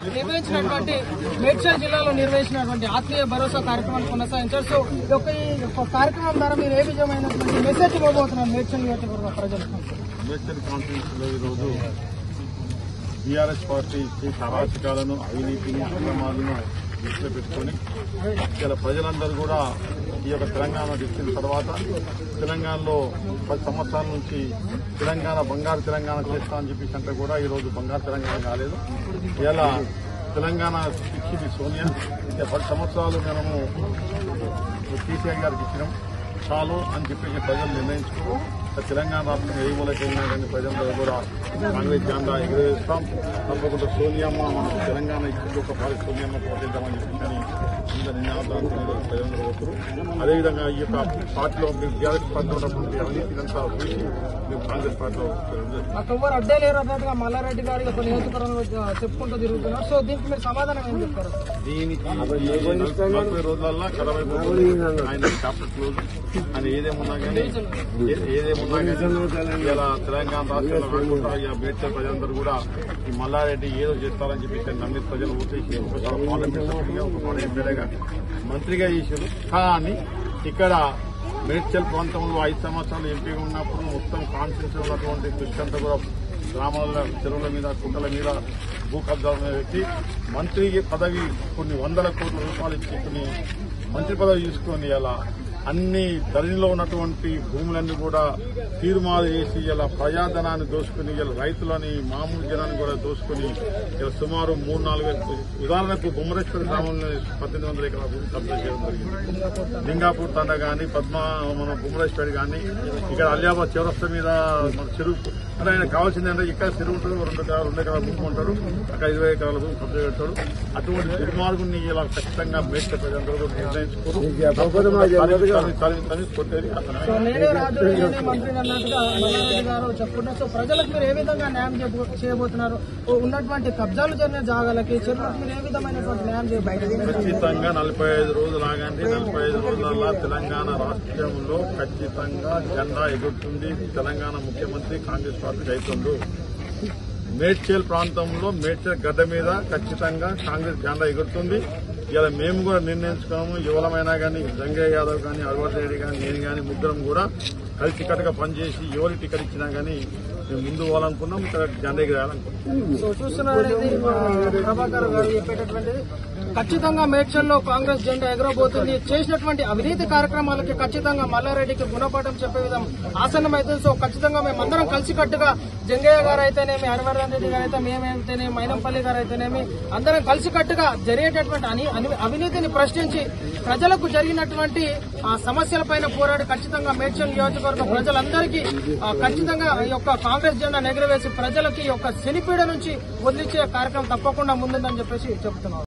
నిర్వహించినటువంటి మేడ్చల్ జిల్లాలో నిర్వహించినటువంటి ఆత్మీయ భరోసా కార్యక్రమాన్ని కొనసాగించారు సో ఈ యొక్క ఈ యొక్క కార్యక్రమం ద్వారా మీరు ఏ విధమైనటువంటి మెసేజ్ ఇవ్వబోతున్నారు మేడ్చల్ నియోజకవర్గ ప్రజలకు అంబేద్కర్ కాన్ఫరెన్స్ లో ఈరోజు బీఆర్ఎస్ పార్టీ చేసే అరాచకాలను అవినీతిని అక్రమాలను దృష్టిలో పెట్టుకొని ఇలా ప్రజలందరూ కూడా ఈ యొక్క తెలంగాణ ఇచ్చిన తర్వాత తెలంగాణలో పది సంవత్సరాల నుంచి తెలంగాణ బంగారు తెలంగాణ చేస్తా అని చెప్పేసి అంటే కూడా ఈరోజు బంగారు తెలంగాణ కాలేదు ఇలా తెలంగాణ ఇచ్చింది సోనియా ఇక పది సంవత్సరాలు మనము కేసీఆర్ గారికి ఇచ్చినాం చాలు అని చెప్పేసి ప్రజలు నిర్ణయించుకో తెలంగాణ రాష్ట్రం ఏ మూలకెళ్ళినా కానీ ప్రజలందరూ కూడా కాంగ్రెస్ జెండా ఎగురవేస్తాం తప్పకుండా సోనియమ్మ మనం తెలంగాణ ఇచ్చింది ఒక పారి సోనియమ్మ పోటీద్దామని చెప్పేసి అందరు నినాదాలు ప్రజలందరూ వస్తారు అదేవిధంగా ఈ యొక్క పార్టీలో మీరు బీఆర్ఎస్ పార్టీలో ఉన్నటువంటి అవినీతినంతా చూసి మేము కాంగ్రెస్ పార్టీలో మాకు ఎవరు అడ్డే లేరు అన్నట్టుగా మల్లారెడ్డి గారి యొక్క నియోజకవర్గంలో చెప్పుకుంటూ తిరుగుతున్నారు సో దీనికి మీరు సమాధానం ఏం చెప్తారు దీనికి ఈ నలభై రోజులల్లో కడవైపోతుంది ఆయన చాప్టర్ క్లోజ్ ఆయన ఏదేమున్నా కానీ ఏ- ఏదేమున్నా కానీ ఇలా తెలంగాణ రాష్ట్రంలో కాకుండా ఇక మేడ్చల్ ప్రజలందరూ కూడా ఈ మల్లారెడ్డి ఏదో చేస్తారని చెప్పి నమ్మి ప్రజలు ఓటేసి ఒకసారి పార్లమెంట్ సభ్యుడిగా ఒకసారి ఎమ్మెల్యేగా మంత్రిగా చేశారు కానీ ఇక్కడ మేడ్చల్ ప్రాంతంలో ఐదు సంవత్సరాలు ఎంపీగా ఉన్నప్పుడు మొత్తం కాన్స్టిట్యూన్సీ ఉన్నటువంటి దృష్టి కూడా గ్రామాల చెరువుల మీద కుంటల మీద భూ కబ్జాల మీద పెట్టి మంత్రి పదవి కొన్ని వందల కోట్ల రూపాయలు ఇచ్చి కొన్ని మంత్రి పదవి తీసుకొని ఇలా అన్ని ధరణిలో ఉన్నటువంటి భూములన్నీ కూడా తీర్మాలు చేసి ఇలా ప్రజాధనాన్ని దోసుకుని ఇలా రైతులని మామూలు జనాన్ని కూడా దోసుకుని ఇలా సుమారు మూడు నాలుగు వేల ఉదాహరణకు బొమ్మరేశ్వర గ్రామంలో పద్దెనిమిది వందల ఎకరాల భూమి కబ్జా చేయడం జరిగింది లింగాపూర్ తండ కానీ పద్మ మన బొమ్మరేశ్వర కానీ ఇక్కడ అలియాబాద్ చౌరస్తా మీద మన చెరువు అంటే ఆయన కావాల్సింది అంటే ఇక్కడ చెరువు ఉంటుంది రెండు ఎకరాలు రెండు ఎకరాల భూమి ఉంటాడు అక్కడ ఇరవై ఎకరాల భూమి కబ్జా పెడతాడు అటువంటి దుర్మార్గుని ఇలా ఖచ్చితంగా మేడ్చ ప్రజలందరూ కూడా నిర్ణయించుకోరు తని- తని- తని కొట్టేది అతను సో నేనే రాజు నేనే మంత్రి అన్నట్టుగా మల్లారెడ్డి గారు చెప్పుకుంటారు సో ప్రజలకు మీరు ఏ విధంగా న్యాయం చేయబో- చేయబోతున్నారు ఓ ఉన్నటువంటి కబ్జాలు జరిగిన జాగాలకి చెరువులకు మీరు ఏ విధమైనటువంటి న్యాయం చేయబోతున్నారు ఖచ్చితంగా నలభై ఐదు రోజులు ఆగండి నలభై ఐదు రోజులలో తెలంగాణ రాష్ట్రంలో ఖచ్చితంగా జెండా ఎగురుతుంది తెలంగాణ ముఖ్యమంత్రి కాంగ్రెస్ పార్టీ రైతుండు మేడ్చల్ ప్రాంతంలో మేడ్చల్ గడ్డ మీద ఖచ్చితంగా కాంగ్రెస్ జెండా ఎగురుతుంది ఇలా మేము కూడా నిర్ణయించుకున్నాము యువలమైనా కానీ జంగయ్య యాదవ్ కానీ అరవర్ రెడ్డి కానీ నేను కానీ ముగ్గురం కూడా కలిసి కట్టుగా పనిచేసి ఎవరి టికెట్ ఇచ్చినా కానీ మేము ముందు పోవాలనుకున్నాం ఇక్కడ జెండా ఎగరేయాలనుకున్నాం సో చూస్తున్నారు ఇది మా ప్రభాకర్ గారు చెప్పేటటువంటిది ఖచ్చితంగా మేడ్చల్లో కాంగ్రెస్ జెండా ఎగరబోతుంది చేసినటువంటి అవినీతి కార్యక్రమాలకి ఖచ్చితంగా మల్లారెడ్డికి గుణపాఠం చెప్పే విధం ఆసన్నమైతుంది సో ఖచ్చితంగా మేమందరం కలిసికట్టుగా జంగయ్య గారు అయితేనేమి హరివర్ధన్ రెడ్డి గారు అయితే మేమైతేనేమి మైనంపల్లి గారు అయితేనేమి అందరం కలిసికట్టుగా జరిగేటటువంటి అని- అని- అవినీతిని ప్రశ్నించి ప్రజలకు జరిగినటువంటి ఆ సమస్యలపైన పోరాడి ఖచ్చితంగా మేడ్చల్ నియోజకవర్గ ప్రజలందరికీ ఆ, ఖచ్చితంగా ఈ యొక్క కాంగ్రెస్ జెండా ఎగరవేసి ప్రజలకి ఈ యొక్క శనిపీడ నుంచి వదిలించే కార్యక్రమం తప్పకుండా ముందుందని చెప్పేసి చెప్తున్నాం